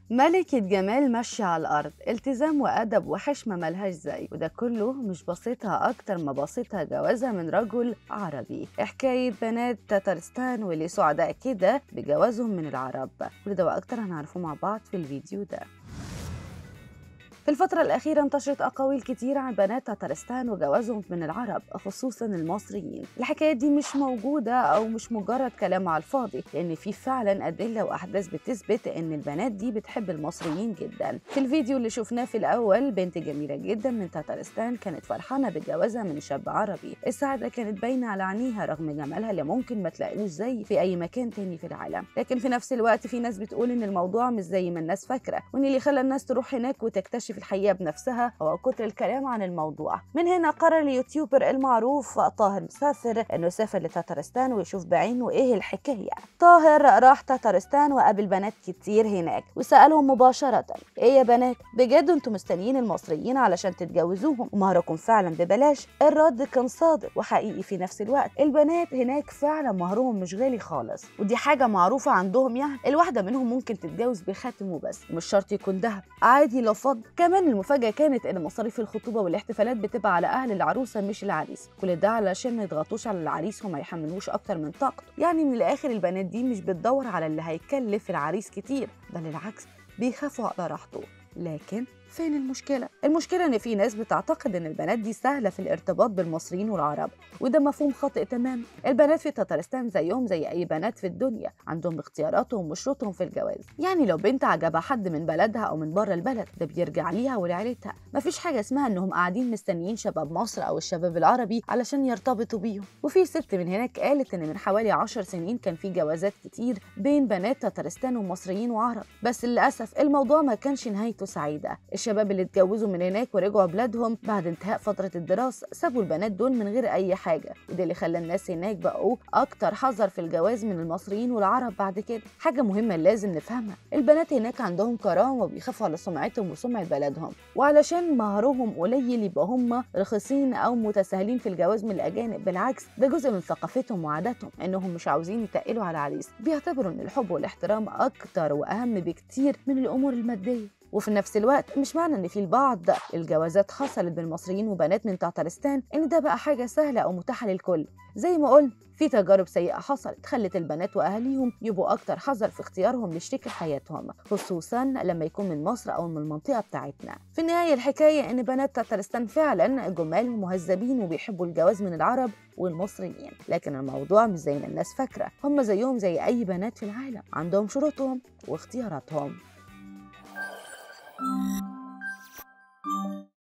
ملكة جمال ماشية على الأرض التزام وأدب وحشمة ملهاش زي وده كله مش بسيطها أكتر ما بسيطها جوازها من رجل عربي حكاية بنات تترستان واللي سعداء كده بجوازهم من العرب كل ده وأكتر هنعرفه مع بعض في الفيديو ده في الفترة الأخيرة انتشرت أقاويل كتير عن بنات تترستان وجوازهم من العرب خصوصا المصريين الحكاية دي مش موجودة أو مش مجرد كلام على الفاضي لأن في فعلا أدلة وأحداث بتثبت إن البنات دي بتحب المصريين جدا في الفيديو اللي شفناه في الأول بنت جميلة جدا من تترستان كانت فرحانة بجوازها من شاب عربي السعادة كانت باينة على عينيها رغم جمالها اللي ممكن ما تلاقيهوش زي في أي مكان تاني في العالم لكن في نفس الوقت في ناس بتقول إن الموضوع مش زي ما الناس فاكرة وإن اللي خلى الناس تروح هناك وتكتشف الحقيقة بنفسها هو كتر الكلام عن الموضوع من هنا قرر اليوتيوبر المعروف طاهر مسافر انه يسافر لتترستان ويشوف بعينه ايه الحكايه طاهر راح تترستان وقابل بنات كتير هناك وسالهم مباشره ايه يا بنات بجد انتم مستنيين المصريين علشان تتجوزوهم ومهركم فعلا ببلاش الرد كان صادق وحقيقي في نفس الوقت البنات هناك فعلا مهرهم مش غالي خالص ودي حاجه معروفه عندهم يعني الواحده منهم ممكن تتجوز بخاتم وبس مش شرط يكون ذهب عادي لو فضه كمان المفاجاه كانت ان مصاريف الخطوبه والاحتفالات بتبقى على اهل العروسه مش العريس كل ده علشان ما يضغطوش على العريس وما يحملوش اكتر من طاقته يعني من الاخر البنات دي مش بتدور على اللي هيكلف العريس كتير بل العكس بيخافوا على راحته لكن فين المشكلة؟ المشكلة إن في ناس بتعتقد إن البنات دي سهلة في الارتباط بالمصريين والعرب وده مفهوم خاطئ تماما البنات في تترستان زيهم زي أي بنات في الدنيا عندهم اختياراتهم وشروطهم في الجواز يعني لو بنت عجبها حد من بلدها أو من بره البلد ده بيرجع ليها ولعيلتها مفيش حاجة اسمها إنهم قاعدين مستنيين شباب مصر أو الشباب العربي علشان يرتبطوا بيهم وفي ست من هناك قالت إن من حوالي عشر سنين كان في جوازات كتير بين بنات تترستان ومصريين وعرب بس للأسف الموضوع ما كانش نهايته سعيدة الشباب اللي اتجوزوا من هناك ورجعوا بلادهم بعد انتهاء فترة الدراسة سابوا البنات دول من غير أي حاجة وده اللي خلى الناس هناك بقوا أكتر حذر في الجواز من المصريين والعرب بعد كده حاجة مهمة لازم نفهمها البنات هناك عندهم كرامة وبيخافوا على سمعتهم وسمعة بلدهم وعلشان مهرهم قليل يبقى هم رخيصين أو متساهلين في الجواز من الأجانب بالعكس ده جزء من ثقافتهم وعاداتهم إنهم مش عاوزين يتقلوا على عريس بيعتبروا إن الحب والاحترام أكتر وأهم بكتير من الأمور المادية وفي نفس الوقت مش معنى ان في البعض الجوازات حصلت بين مصريين وبنات من تترستان ان ده بقى حاجه سهله او متاحه للكل زي ما قلنا في تجارب سيئة حصلت خلت البنات وأهاليهم يبقوا أكتر حذر في اختيارهم لشريك حياتهم خصوصا لما يكون من مصر أو من المنطقة بتاعتنا في النهاية الحكاية إن بنات تترستان فعلا جمال ومهذبين وبيحبوا الجواز من العرب والمصريين لكن الموضوع مش زي ما الناس فاكرة هم زيهم زي أي بنات في العالم عندهم شروطهم واختياراتهم Thank you.